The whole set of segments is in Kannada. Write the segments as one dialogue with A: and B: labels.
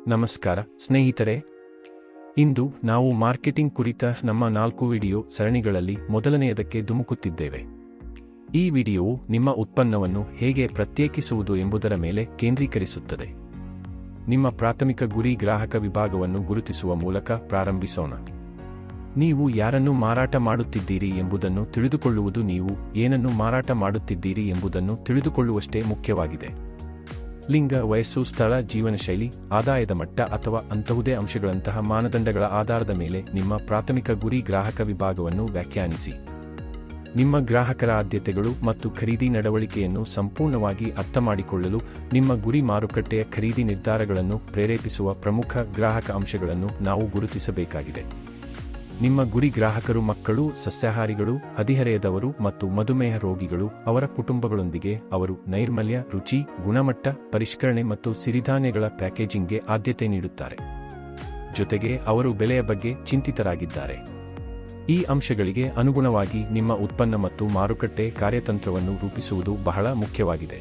A: ನಮಸ್ಕಾರ ಸ್ನೇಹಿತರೆ ಇಂದು ನಾವು ಮಾರ್ಕೆಟಿಂಗ್ ಕುರಿತ ನಮ್ಮ ನಾಲ್ಕು ವಿಡಿಯೋ ಸರಣಿಗಳಲ್ಲಿ ಮೊದಲನೆಯದಕ್ಕೆ ಧುಮುಕುತ್ತಿದ್ದೇವೆ ಈ ವಿಡಿಯೋವು ನಿಮ್ಮ ಉತ್ಪನ್ನವನ್ನು ಹೇಗೆ ಪ್ರತ್ಯೇಕಿಸುವುದು ಎಂಬುದರ ಮೇಲೆ ಕೇಂದ್ರೀಕರಿಸುತ್ತದೆ ನಿಮ್ಮ ಪ್ರಾಥಮಿಕ ಗುರಿ ಗ್ರಾಹಕ ವಿಭಾಗವನ್ನು ಗುರುತಿಸುವ ಮೂಲಕ ಪ್ರಾರಂಭಿಸೋಣ ನೀವು ಯಾರನ್ನು ಮಾರಾಟ ಮಾಡುತ್ತಿದ್ದೀರಿ ಎಂಬುದನ್ನು ತಿಳಿದುಕೊಳ್ಳುವುದು ನೀವು ಏನನ್ನು ಮಾರಾಟ ಮಾಡುತ್ತಿದ್ದೀರಿ ಎಂಬುದನ್ನು ತಿಳಿದುಕೊಳ್ಳುವಷ್ಟೇ ಮುಖ್ಯವಾಗಿದೆ ಲಿಂಗ ವಯಸ್ಸು ಸ್ಥಳ ಜೀವನಶೈಲಿ ಆದಾಯದ ಮಟ್ಟ ಅಥವಾ ಅಂತಹುದೇ ಅಂಶಗಳಂತಹ ಮಾನದಂಡಗಳ ಆಧಾರದ ಮೇಲೆ ನಿಮ್ಮ ಪ್ರಾಥಮಿಕ ಗುರಿ ಗ್ರಾಹಕ ವಿಭಾಗವನ್ನು ವ್ಯಾಖ್ಯಾನಿಸಿ ನಿಮ್ಮ ಗ್ರಾಹಕರ ಆದ್ಯತೆಗಳು ಮತ್ತು ಖರೀದಿ ನಡವಳಿಕೆಯನ್ನು ಸಂಪೂರ್ಣವಾಗಿ ಅರ್ಥಮಾಡಿಕೊಳ್ಳಲು ನಿಮ್ಮ ಗುರಿ ಮಾರುಕಟ್ಟೆಯ ಖರೀದಿ ನಿರ್ಧಾರಗಳನ್ನು ಪ್ರೇರೇಪಿಸುವ ಪ್ರಮುಖ ಗ್ರಾಹಕ ಅಂಶಗಳನ್ನು ನಾವು ಗುರುತಿಸಬೇಕಾಗಿದೆ ನಿಮ್ಮ ಗುರಿ ಗ್ರಾಹಕರು ಮಕ್ಕಳು ಸಸ್ಯಾಹಾರಿಗಳು ಹದಿಹರೆಯದವರು ಮತ್ತು ಮಧುಮೇಹ ರೋಗಿಗಳು ಅವರ ಕುಟುಂಬಗಳೊಂದಿಗೆ ಅವರು ನೈರ್ಮಲ್ಯ ರುಚಿ ಗುಣಮಟ್ಟ ಪರಿಷ್ಕರಣೆ ಮತ್ತು ಸಿರಿಧಾನ್ಯಗಳ ಪ್ಯಾಕೇಜಿಂಗ್ಗೆ ಆದ್ಯತೆ ನೀಡುತ್ತಾರೆ ಜೊತೆಗೆ ಅವರು ಬೆಲೆಯ ಬಗ್ಗೆ ಚಿಂತಿತರಾಗಿದ್ದಾರೆ ಈ ಅಂಶಗಳಿಗೆ ಅನುಗುಣವಾಗಿ ನಿಮ್ಮ ಉತ್ಪನ್ನ ಮತ್ತು ಮಾರುಕಟ್ಟೆ ಕಾರ್ಯತಂತ್ರವನ್ನು ರೂಪಿಸುವುದು ಬಹಳ ಮುಖ್ಯವಾಗಿದೆ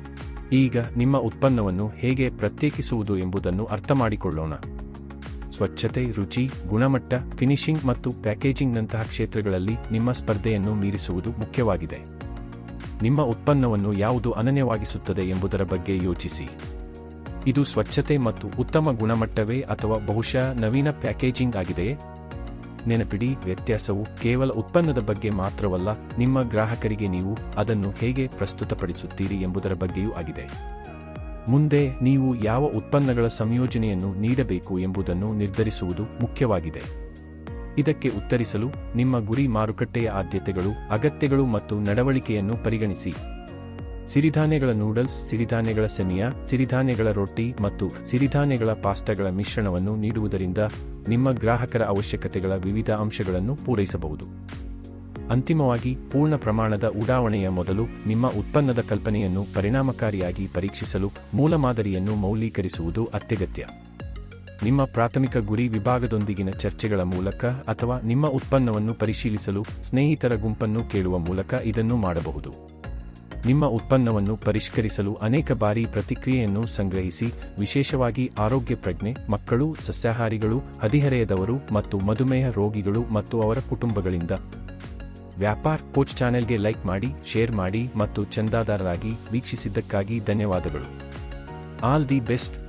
A: ಈಗ ನಿಮ್ಮ ಉತ್ಪನ್ನವನ್ನು ಹೇಗೆ ಪ್ರತ್ಯೇಕಿಸುವುದು ಎಂಬುದನ್ನು ಅರ್ಥಮಾಡಿಕೊಳ್ಳೋಣ ಸ್ವಚ್ಛತೆ ರುಚಿ ಗುಣಮಟ್ಟ ಫಿನಿಶಿಂಗ್ ಮತ್ತು ಪ್ಯಾಕೇಜಿಂಗ್ನಂತಹ ಕ್ಷೇತ್ರಗಳಲ್ಲಿ ನಿಮ್ಮ ಸ್ಪರ್ಧೆಯನ್ನು ಮೀರಿಸುವುದು ಮುಖ್ಯವಾಗಿದೆ ನಿಮ್ಮ ಉತ್ಪನ್ನವನ್ನು ಯಾವುದು ಅನನ್ಯವಾಗಿಸುತ್ತದೆ ಎಂಬುದರ ಬಗ್ಗೆ ಯೋಚಿಸಿ ಇದು ಸ್ವಚ್ಛತೆ ಮತ್ತು ಉತ್ತಮ ಗುಣಮಟ್ಟವೇ ಅಥವಾ ಬಹುಶಃ ನವೀನ ಪ್ಯಾಕೇಜಿಂಗ್ ಆಗಿದೆಯೇ ನೆನಪಿಡಿ ವ್ಯತ್ಯಾಸವು ಕೇವಲ ಉತ್ಪನ್ನದ ಬಗ್ಗೆ ಮಾತ್ರವಲ್ಲ ನಿಮ್ಮ ಗ್ರಾಹಕರಿಗೆ ನೀವು ಅದನ್ನು ಹೇಗೆ ಪ್ರಸ್ತುತಪಡಿಸುತ್ತೀರಿ ಎಂಬುದರ ಬಗ್ಗೆಯೂ ಆಗಿದೆ ಮುಂದೆ ನೀವು ಯಾವ ಉತ್ಪನ್ನಗಳ ಸಂಯೋಜನೆಯನ್ನು ನೀಡಬೇಕು ಎಂಬುದನ್ನು ನಿರ್ಧರಿಸುವುದು ಮುಖ್ಯವಾಗಿದೆ ಇದಕ್ಕೆ ಉತ್ತರಿಸಲು ನಿಮ್ಮ ಗುರಿ ಮಾರುಕಟ್ಟೆಯ ಆದ್ಯತೆಗಳು ಅಗತ್ಯಗಳು ಮತ್ತು ನಡವಳಿಕೆಯನ್ನು ಪರಿಗಣಿಸಿ ಸಿರಿಧಾನ್ಯಗಳ ನೂಡಲ್ಸ್ ಸಿರಿಧಾನ್ಯಗಳ ಸೆಮಿಯಾ ಸಿರಿಧಾನ್ಯಗಳ ರೊಟ್ಟಿ ಮತ್ತು ಸಿರಿಧಾನ್ಯಗಳ ಪಾಸ್ಟಾಗಳ ಮಿಶ್ರಣವನ್ನು ನೀಡುವುದರಿಂದ ನಿಮ್ಮ ಗ್ರಾಹಕರ ಅವಶ್ಯಕತೆಗಳ ವಿವಿಧ ಅಂಶಗಳನ್ನು ಪೂರೈಸಬಹುದು ಅಂತಿಮವಾಗಿ ಪೂರ್ಣ ಪ್ರಮಾಣದ ಉಡಾವಣೆಯ ಮೊದಲು ನಿಮ್ಮ ಉತ್ಪನ್ನದ ಕಲ್ಪನೆಯನ್ನು ಪರಿಣಾಮಕಾರಿಯಾಗಿ ಪರೀಕ್ಷಿಸಲು ಮೂಲಮಾದರಿಯನ್ನು ಮೌಲ್ಯೀಕರಿಸುವುದು ಅತ್ಯಗತ್ಯ ನಿಮ್ಮ ಪ್ರಾಥಮಿಕ ಗುರಿ ವಿಭಾಗದೊಂದಿಗಿನ ಚರ್ಚೆಗಳ ಮೂಲಕ ಅಥವಾ ನಿಮ್ಮ ಉತ್ಪನ್ನವನ್ನು ಪರಿಶೀಲಿಸಲು ಸ್ನೇಹಿತರ ಗುಂಪನ್ನು ಕೇಳುವ ಮೂಲಕ ಇದನ್ನು ಮಾಡಬಹುದು ನಿಮ್ಮ ಉತ್ಪನ್ನವನ್ನು ಪರಿಷ್ಕರಿಸಲು ಅನೇಕ ಬಾರಿ ಪ್ರತಿಕ್ರಿಯೆಯನ್ನು ಸಂಗ್ರಹಿಸಿ ವಿಶೇಷವಾಗಿ ಆರೋಗ್ಯ ಪ್ರಜ್ಞೆ ಮಕ್ಕಳು ಸಸ್ಯಾಹಾರಿಗಳು ಹದಿಹರೆಯದವರು ಮತ್ತು ಮಧುಮೇಹ ರೋಗಿಗಳು ಮತ್ತು ಅವರ ಕುಟುಂಬಗಳಿಂದ ವ್ಯಾಪಾರ್ ಕೋಚ್ ಚಾನೆಲ್ಗೆ ಲೈಕ್ ಮಾಡಿ ಶೇರ್ ಮಾಡಿ ಮತ್ತು ಚಂದಾದಾರರಾಗಿ ವೀಕ್ಷಿಸಿದ್ದಕ್ಕಾಗಿ ಧನ್ಯವಾದಗಳು ಆಲ್ ದಿ ಬೆಸ್ಟ್